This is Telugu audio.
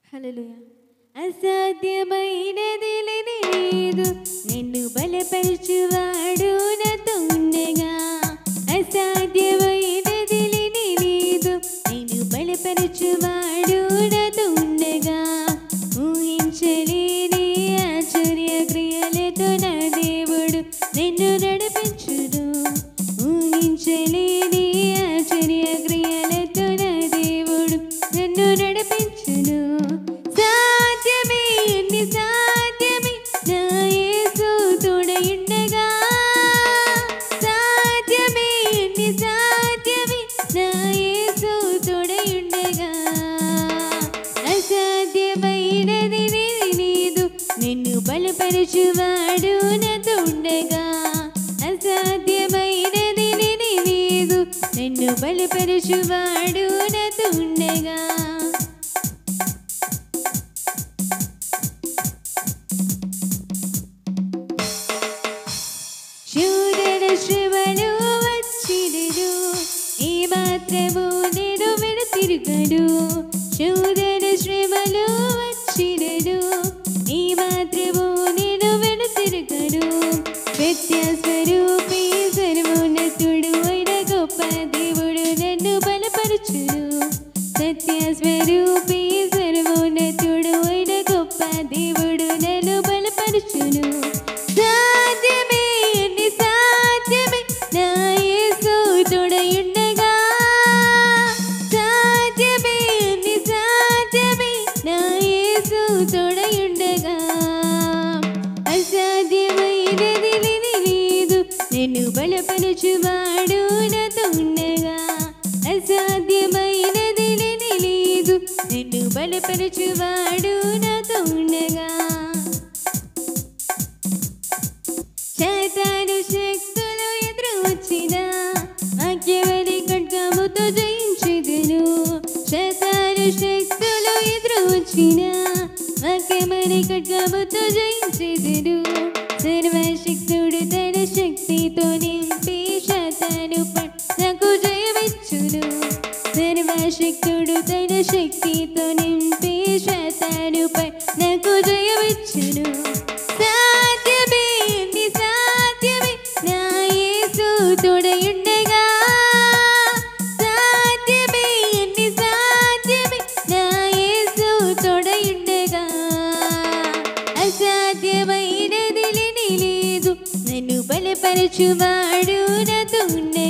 హల్లెలూయా అసాధ్యమైనది లేదు నిన్ను బలపరచువాడు నాతో ఉండగా అసాధ్యమైనది లేదు నిన్ను బలపరచువాడు నాతో ఉండగా ఊహించలేని ఆశ్చర్య క్రియలతో నా దేవుడు నిన్ను నడిపించును ఊహించలేని ఆశ్చర్య క్రియలతో నా దేవుడు నన్ను నడిపించును సాధ్యమే ఎన్ని సాధ్యమే నా యేసు తోడయుండగా సాధ్యమే ఎన్ని సాధ్యమే నా యేసు తోడయుండగా అసాధ్యమైనది లేదు నిన్ను బలపరచువాడు నాతో ఉండగా అసాధ్యమైనది లేదు నిన్ను బలపరచువాడు నాతో ఉండగా శూదర శ్రమలు వచ్చినను ఈ మాత్రము నేను వెనుతిరుగను శూదర శ్రమలు వచ్చినను ఈ మాత్రము నేను వెనుతిరుగను వ్యత్యాస్వరూపి సర్వోన్నతుడు అయిన గొప్ప దేవుడు నన్ను బలపరచును సత్యస్వరూపి సర్వోన్నతుడు అయిన గొప్ప దేవుడు నన్ను బలపరచును సాధ్యమే ఎన్ని సాధ్యమే నా యేసు తోడయుండగా సాధ్యమే ఎన్ని సాధ్యమే నా యేసు తోడయుండగా అసాధ్యమైనది లేదు నిన్ను బలపరచువాడు నాతో ఉండగా అసాధ్యమైనది లేదు నిన్ను బలపరచువాడు నాతో ఉండగా శైతాను శక్తులు ఎదురు వచ్చిన వాక్యవలి ఖడ్గముతో జయించెదను శైతాను శక్తులు ఎదురు వచ్చిన వాక్యమని ఖడ్గముతో జయించెదను సర్వశక్తుడు తన శక్తితో నింపి శతాను నాకు జయమిచ్చును సర్వశక్తుడు తన శక్తితో నింపి శతానుపై నాకు జయమిచ్చును సాధ్యమే ఎన్ని సాధ్యమే నా యేసు తోడయుండగా సాధ్యమే ఎన్ని సాధ్యమే నా యేసు తోడయుండగా అసాధ్యమైనది లేని లేదు నన్ను బలపరచువాడు నాతో ఉండగా